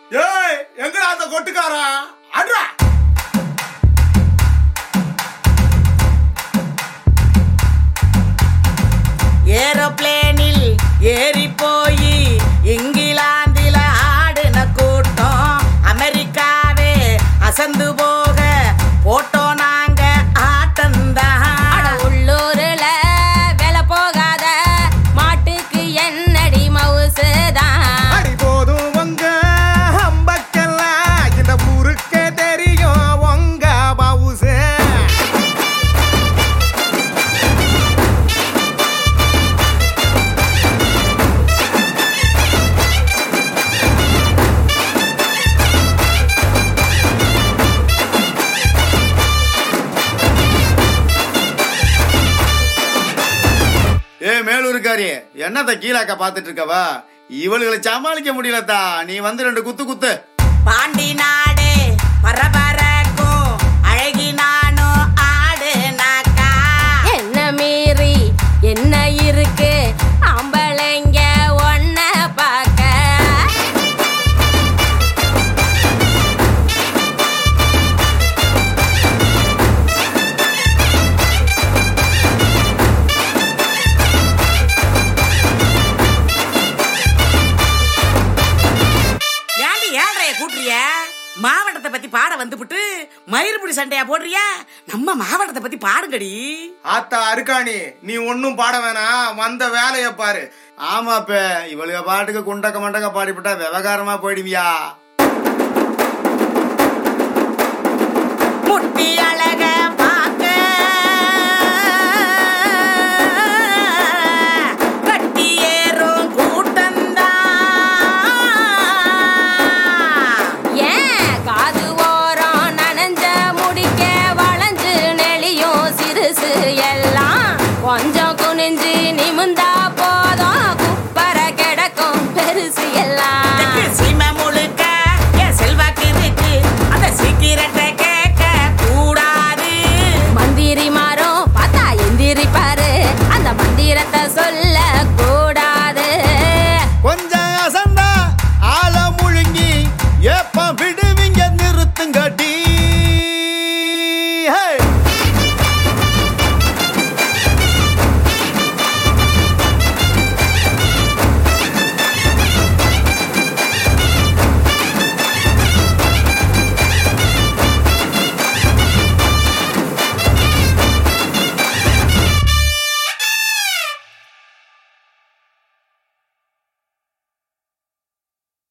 ஏய் எங்கடா அந்த கொட்டுக்காரா அட்ரா ஏரோப்ளேனில் ஏறி போய் இங்கிலாந்தில ஆடின கூட்டம் அமெரிக்காவே அசந்து போக போட்டோம் நாங்க ஆட்டந்தான் அட உள்ளூர்ல வேலை போகாத மாட்டுக்கு என்னடி மவுசுதான் அடி போதும் உங்க அம்பக்கெல்லாம் இந்த ஊருக்கே தெரியும் உங்க பவுசே ஏ மேலூருக்காரி என்னத்த கீழாக்க பாத்துட்டு இருக்கவா இவளுகளை சமாளிக்க முடியலத்தா நீ வந்து ரெண்டு குத்து குத்து பாண்டி நாடு பரபரக்கும் அழகி நானும் ஆடுனாக்கா என்ன மீறி என்ன இருக்கு ஆம்பளைங்க ஒன்ன பார்க்க ஏண்டி ஏழ்றைய கூட்டுறிய மாவட்டத்தை பத்தி பாட வந்துபிட்டு மயிர்புடி சண்டையா போடுறியா நம்ம மாவட்டத்தை பத்தி பாடுங்கடி ஆத்தா அருக்காணி நீ ஒன்னும் பாட வேணாம் வந்த வேலைய பாரு ஆமாப்ப இவளுக பாட்டுக்கு குண்டக்க மண்டக்க பாடிவிட்டா விவகாரமா போயிடுவியா முட்டி அழக